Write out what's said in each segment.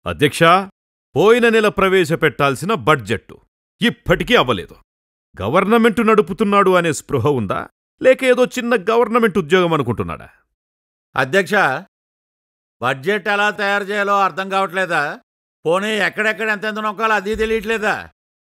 అధ్యక్ష పోయిన నెల ప్రవేశపెట్టాల్సిన బడ్జెట్టు ఇప్పటికీ అవ్వలేదు గవర్నమెంట్ నడుపుతున్నాడు అనే స్పృహ ఉందా లేక ఏదో చిన్న గవర్నమెంట్ ఉద్యోగం అనుకుంటున్నాడా అధ్యక్ష బడ్జెట్ ఎలా తయారు చేయాలో అర్థం కావట్లేదా పోనీ ఎక్కడెక్కడ ఎంతెంత నొక్కాలో అది తెలియట్లేదా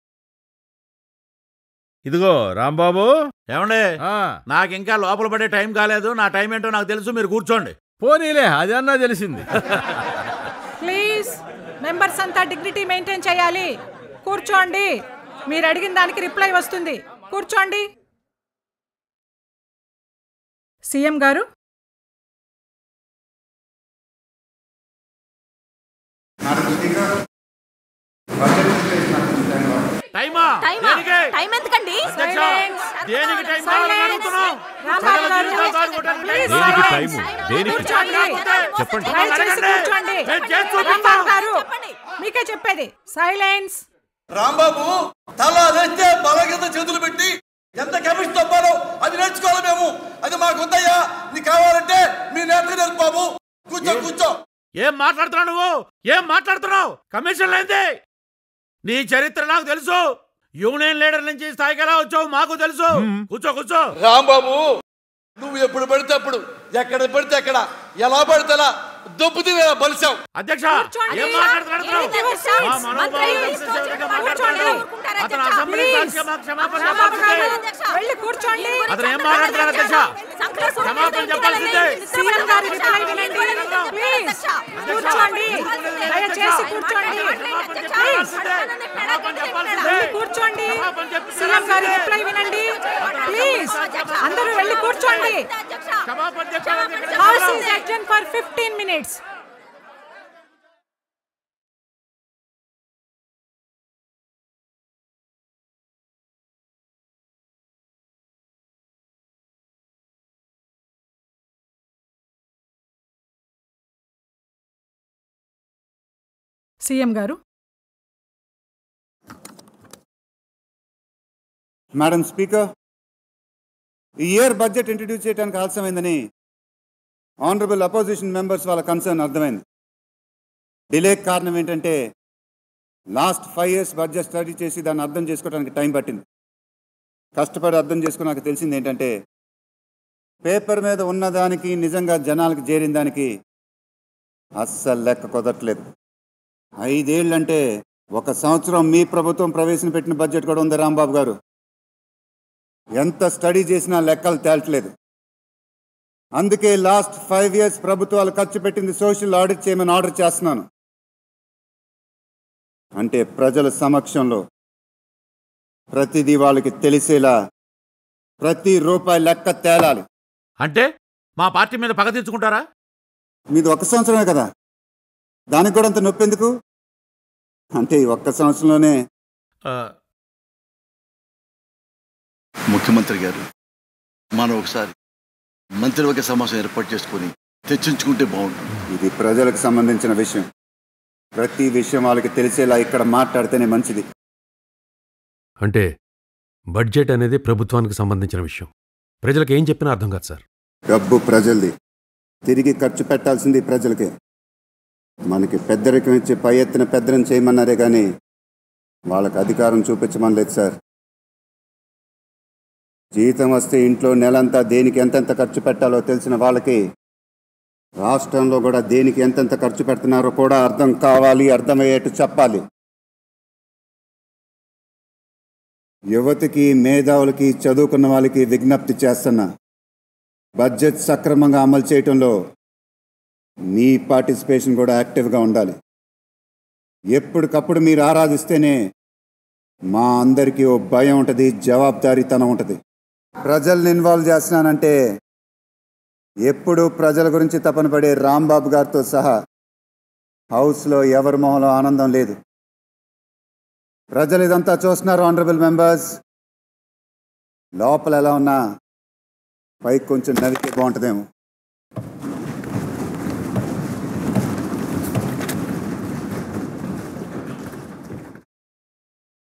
ఇదిగో రాంబాబు ఏమండి ఆ, నాకు ఇంకా లోపల పడే టైం కాలేదు నా టైం ఏంటో నాకు తెలుసు మీరు కూర్చోండి పోనీలే అదన్నా తెలిసింది ప్లీజ్ మెంబర్స్ అంతా డిగ్నిటీ మెయింటైన్ చేయాలి కూర్చోండి మీరు అడిగిన దానికి రిప్లై వస్తుంది కూర్చోండి సీఎం గారు టైమా టైమా దేనికి? టైం ఎందుకండి అధ్యక్ష, Silence. దేనికి టైం కావాలని Silence. అడుగుతున్నాం రాంబాబు ప్రజల గారు. జీవితాలు బాగుపడడానికి టైం Please దేనికి కావాలి. టైము దేనికి కూర్చోండి చెప్పండి. దయచేసి కూర్చోండి నేను చేసి చూపిస్తా. రాంబాబు గారు మీకే చెప్పేది సైలెన్స్ రాంబాబు తల వేస్తే బల కింద చేతులు పెట్టి ఎంత కెమిస్ట్ తప్పాలో అది నేర్చుకోవాలి మేము అది మాకు ఉందయ్యా నీకు కావాలంటే మీ నేత నేర్పు బాబు కూర్చో కూర్చో ఏం మాట్లాడుతున్నావు నువ్వు ఏం మాట్లాడుతున్నావు కమిషన్ లేదే నీ చరిత్ర నాకు తెలుసు యూనియన్ లీడర్ నుంచి స్థాయికి ఎలా వచ్చావు మాకు తెలుసు కూర్చో కూర్చో రాంబాబు నువ్వు ఎప్పుడు పడితే అప్పుడు ఎక్కడ పడితే అక్కడ ఎలా పడితే అలా దొబ్బుతివే బలిసావు అధ్యక్ష కూర్చోండి. ఏం మాట్లాడుతున్నాడు ఏమిటి అధ్యక్ష? మా మనోభావాలు మంత్రి దెబ్బతీసే విధంగా కూర్చోండి. మాట్లాడుతున్నాడు. అతను అసెంబ్లీ Please. సాక్షిగా మాకు క్షమాపణ రాంబాబు గారు చెప్పాల్సిందే. వెళ్ళి కూర్చోండి అతను ఏం మాట్లాడుతున్నారు అధ్యక్ష క్షమాపణ చెప్పాల్సిందే సీఎం గారి రిప్లై వినండి ప్లీజ్ కూర్చోండి దయచేసి కూర్చోండి ప్లీజ్ వెళ్ళి కూర్చోండి సీఎం గారి రిప్లై వినండి ప్లీజ్ అందరూ వెళ్ళి కూర్చోండి క్షమాపణ చెప్పాలని ఇక్కడ హౌస్ చెప్పారు. Is adjourned for fifteen minutes CM గారు మేడం స్పీకర్ ఈ ఇయర్ బడ్జెట్ ఇంట్రడ్యూస్ చేయడానికి ఆలస్యమైందని ఆనరబుల్ అపోజిషన్ మెంబర్స్ వాళ్ళ కన్సర్న్ అర్థమైంది డిలే కారణం ఏంటంటే last five years budget study చేసి దాన్ని అర్థం చేసుకోవడానికి టైం పట్టింది కష్టపడి అర్థం చేసుకుని నాకు తెలిసింది ఏంటంటే పేపర్ మీద ఉన్నదానికి నిజంగా జనాలకు చేరిన దానికి అస్సలు లెక్క కుదరట్లేదు ఐదేళ్ళంటే ఒక సంవత్సరం మీ ప్రభుత్వం ప్రవేశపెట్టిన బడ్జెట్ కూడా ఉంది రాంబాబు గారు ఎంత స్టడీ చేసినా లెక్కలు తేల్చలేదు అందుకే లాస్ట్ ఫైవ్ ఇయర్స్ ప్రభుత్వాలు ఖర్చు పెట్టింది సోషల్ ఆడిట్ చేయమని ఆర్డర్ చేస్తున్నాను అంటే ప్రజల సమక్షంలో ప్రతిదీ వాళ్ళకి తెలిసేలా ప్రతి రూపాయి లెక్క తేలాలి అంటే మా పార్టీ మీద పగ తీర్చుకుంటారా మీది ఒక్క సంవత్సరమే కదా దానికి కూడా అంత నొప్పి ఎందుకు అంటే ఈ ఒక్క సంవత్సరంలోనే ఆ, ముఖ్యమంత్రి గారు మనం ఒకసారి మంత్రివర్గ సమావేశం ఏర్పాటు చేసుకొని చర్చించుకుంటే బాగుంటుంది ఇది ప్రజలకు సంబంధించిన విషయం ప్రతి విషయం వాళ్ళకి తెలిసేలా ఇక్కడ మాట్లాడితేనే మంచిది అంటే బడ్జెట్ అనేది ప్రభుత్వానికి సంబంధించిన విషయం ప్రజలకు ఏం చెప్పినా అర్థం కాదు సార్ డబ్బు ప్రజలది తిరిగి ఖర్చు పెట్టాల్సింది ప్రజలకే మనకి పెద్దరికం ఇచ్చి పై ఎత్తున పెద్దరం చేయమన్నారే కానీ వాళ్ళకి అధికారం చూపించమనలేదు సార్ జీతం వస్తే ఇంట్లో నెలంతా దేనికి ఎంతెంత ఖర్చు పెట్టాలో తెలిసిన వాళ్ళకి రాష్ట్రంలో కూడా దేనికి ఎంతెంత ఖర్చు పెడుతున్నారో కూడా అర్థం కావాలి అర్థమయ్యేట్టు చెప్పాలి యువతికి మేధావులకి చదువుకున్న వాళ్ళకి విజ్ఞప్తి చేస్తున్నా బడ్జెట్ సక్రమంగా అమలు చేయటంలో మీ పార్టిసిపేషన్ కూడా యాక్టివ్గా ఉండాలి ఎప్పటికప్పుడు మీరు ఆరాధిస్తేనే మా అందరికీ ఓ భయం ఉంటుంది జవాబుదారీతనం ఉంటుంది ప్రజల్ని ఇన్వాల్వ్ చేస్తున్నానంటే ఎప్పుడు ప్రజల గురించి తపన పడే రాంబాబు గారితో సహా హౌస్లో ఎవరి మొహంలో ఆనందం లేదు ప్రజలు ఇదంతా చూస్తున్నారు ఆనరబుల్ మెంబర్స్ లోపల ఎలా ఉన్నా పైకి కొంచెం నవ్వితే బాగుంటుందేమో